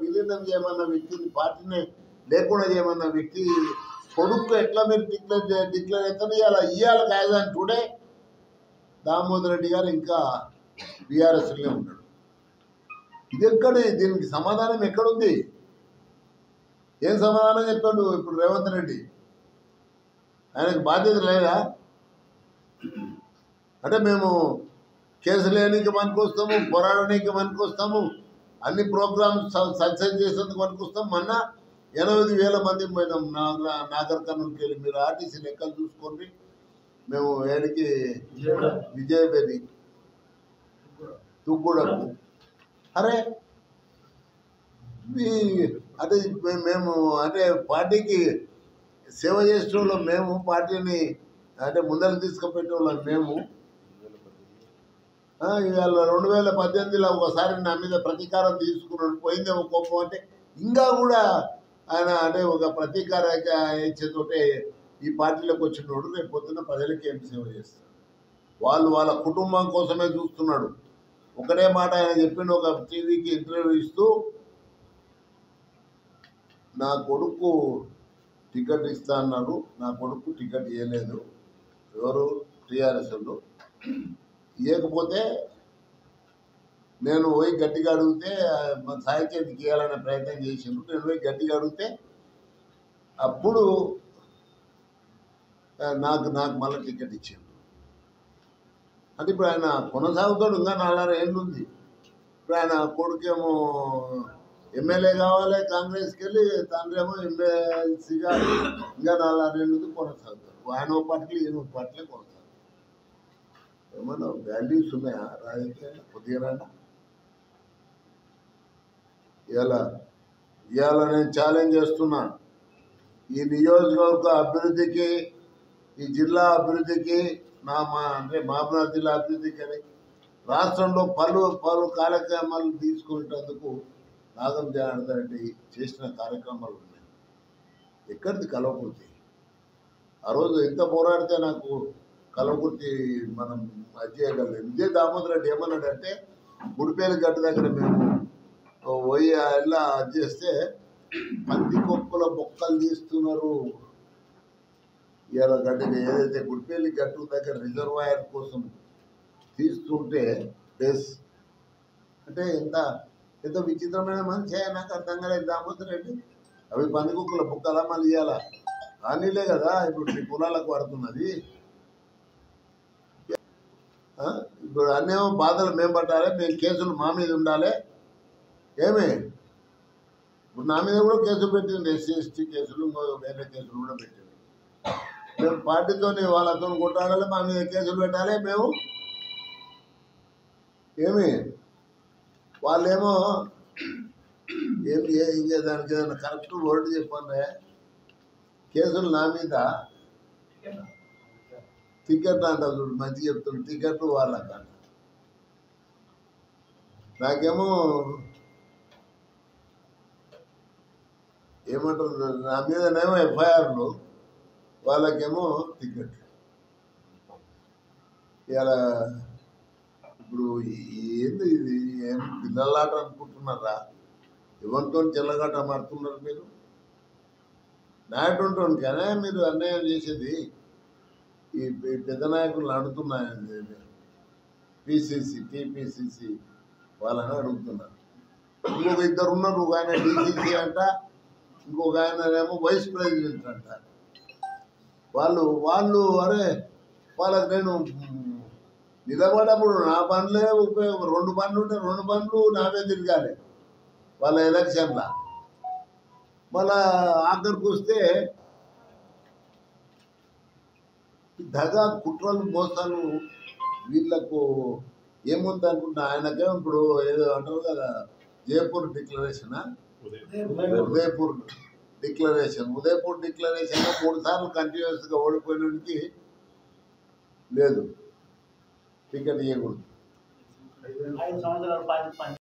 విలీనం చేయమన్న వ్యక్తిని పార్టీని లేకుండా చేయమన్న వ్యక్తి కొడుకు ఎట్లా మీరు డిక్లేర్ డిక్లేర్ అవుతారు ఇవాళ ఇవాళ కాదని టుడే దామోదర్ రెడ్డి గారు ఇంకా బీఆర్ఎస్లోనే ఉన్నాడు ఇది ఎక్కడ దీనికి సమాధానం ఎక్కడుంది ఏం సమాధానం చెప్పాడు ఇప్పుడు రేవంత్ రెడ్డి ఆయనకు బాధ్యత లేదా అంటే మేము కేసులు వేయడానికి పనికొస్తాము పోరాడడానికి పనికొస్తాము అన్ని ప్రోగ్రామ్స్ సక్సెస్ చేసేందుకు పనికొస్తాం మొన్న ఎనభై వేల మంది పోయినాం నా నా- నాగర్ కర్నూలుకి వెళ్ళి మీరు ఆర్టీసీ లెక్కలు చూసుకోండి మేము ఏడికి విజయబేరి తుగ్గూడకు అరే ఈ అంటే మే- మేము అంటే పార్టీకి సేవ చేసే వాళ్ళం మేము పార్టీని అంటే ముందర తీసుకుపెట్టే వాళ్ళం మేము ఆ, ఇవాళ రెండు వేల పద్దెనిమిదిలో ఒకసారి నా మీద ప్రతీకారం తీసుకున్నాడు పోయిందేమో కోపం అంటే ఇంకా కూడా ఆయన అంటే ఒక ప్రతీకార ఇచ్చేతోటే ఈ పార్టీలోకి వచ్చినోడు రేపు పొద్దున్న ప్రజలకి ఏం సేవ చేస్తాడు వాళ్ళు వాళ్ళ కుటుంబం కోసమే చూస్తున్నాడు ఒకటే మాట ఆయన చెప్పిండు ఒక టీవీకి ఇంటర్వ్యూ ఇస్తూ నా కొడుకు టికెట్ ఇస్తా అన్నారు నా కొడుకు టికెట్ ఇవ్వలేదు ఎవరు టీఆర్ఎస్ వాళ్ళు ఇవ్వకపోతే నేను పోయి గట్టిగా అడిగితే ఆ, మా సాహిత్యానికి ఇవ్వాలనే ప్రయత్నం చేసిండ్రు నేను పోయి గట్టిగా అడిగితే అప్పుడు ఆ, నాకు నాకు మళ్ళీ టికెట్ ఇచ్చిండు అంటే ఇప్పుడు ఆయన కొనసాగుతాడు ఇంకా నాలుగు ఏళ్ళు ఉంది ఇప్పుడు ఆయన కొడుకేమో ఎమ్మెల్యే కావాలి కాంగ్రెస్కి వెళ్ళి తండ్రి ఏమో ఎమ్మెల్సీగా ఇంకా నాలుగు ఏళ్ళు ఉంది కొనసాగుతాడు ఆయన ఒక పార్టీలు ఈయన ఒక పార్టీలే కొనసాగుతాడు ఏమన్నా వాల్యూస్ ఉన్నాయా రాజకీయాలు కొద్దిగా ఇవాళ ఇవాళ నేను ఛాలెంజ్ చేస్తున్నా ఈ నియోజకవర్గ అభివృద్ధికి ఈ జిల్లా అభివృద్ధికి నా మా అంటే మహబూబాబాద్ జిల్లా అభివృద్ధికి అని రాష్ట్రంలో పలు పలు కార్యక్రమాలు తీసుకునేటందుకు నాగం జనార్దన్ రెడ్డి చేసిన కార్యక్రమాలు ఉన్నాయి ఎక్కడిది కలవకుర్తి ఆ రోజు ఎంత పోరాడితే నాకు కలవకుర్తి మనం అది చేయగలం ఇదే దామోదర్ రెడ్డి ఏమన్నాడంటే గుడిపేలు గట్టు దగ్గర మేము పోయి ఇలా అది చేస్తే పంది కుక్కల బొక్కలు తీస్తున్నారు ఇవాళ గడ్డకి ఏదైతే గుడిపల్లి గట్టు దగ్గర రిజర్వాయర్ కోసం తీస్తుంటే ప్లస్ అంటే ఎంత ఎంత విచిత్రమైన మనిషి ఆయన నాకు అర్థం కాలేదు దామోదర్ రెడ్డి అవి పంది కుక్కల బొక్కలా మళ్ళీ ఇవ్వాలా కానీలే కదా ఇప్పుడు మీ పొలాలకు పడుతున్నది ఆ? ఇప్పుడు అన్నేమో బాధలు మేము పట్టాలి మేము కేసులు మా మీద ఉండాలి ఏమి ఇప్పుడు నా మీద కూడా కేసులు పెట్టింది ఎస్సీ ఎస్టీ కేసులు ఇంకో వేరే కేసులు కూడా పెట్టింది మేము పార్టీతో వాళ్ళతో కొట్టాడాలి మా మీద కేసులు పెట్టాలి మేము ఏమి వాళ్ళేమో ఏమి ఏ- ఇంకా దానికి ఏదైనా కరెక్ట్ వర్డ్ చెప్పండి కేసులు నా మీద టికెట్ అంట చూడు మంచి చెప్తుంది టికెట్ వాళ్ళకంట నాకేమో ఏమంటారు నా మీదనేమో ఎఫ్ఐఆర్లు వాళ్ళకేమో టికెట్ ఇలా ఇప్పుడు ఏంది ఇది ఏం పిల్లలాట అనుకుంటున్నారా ఎవరితో చెల్లగాట మారుతున్నారు మీరు నాయకుంటుంది కానీ మీరు అన్యాయం చేసేది ఈ పె- పెద్ద నాయకులు అడుగుతున్నాయండి పిసిసి టిపిసిసి వాళ్ళని అడుగుతున్నారు ఇంకొక ఇద్దరు ఉన్నారు ఒక ఆయన డిసిసి అంట ఇంకొక ఆయన ఏమో వైస్ ప్రెసిడెంట్ అంట వాళ్ళు వాళ్ళు అరే వాళ్ళకి నేను మ్, నిలబడప్పుడు నా బండ్లే ఉపయోగం రెండు బండ్లు ఉంటే రెండు బండ్లు నావే తిరగాలి వాళ్ళ ఎలక్షన్లో మళ్ళా ఆఖరికి వస్తే ఈ దగా కుట్రలు మోసాలు వీళ్ళకు ఏముంది అనుకుంటా ఆయనకే ఇప్పుడు ఏదో అంటారు కదా జైపూర్ డిక్లరేషనా ఉదయపూర్ డిక్లరేషన్ ఉదయపూర్ డిక్లరేషన్ మూడు సార్లు కంటిన్యూస్గా ఓడిపోయినకి లేదు టికెట్ ఇవ్వకూడదు ఐదు సంవత్సరాలు పని పని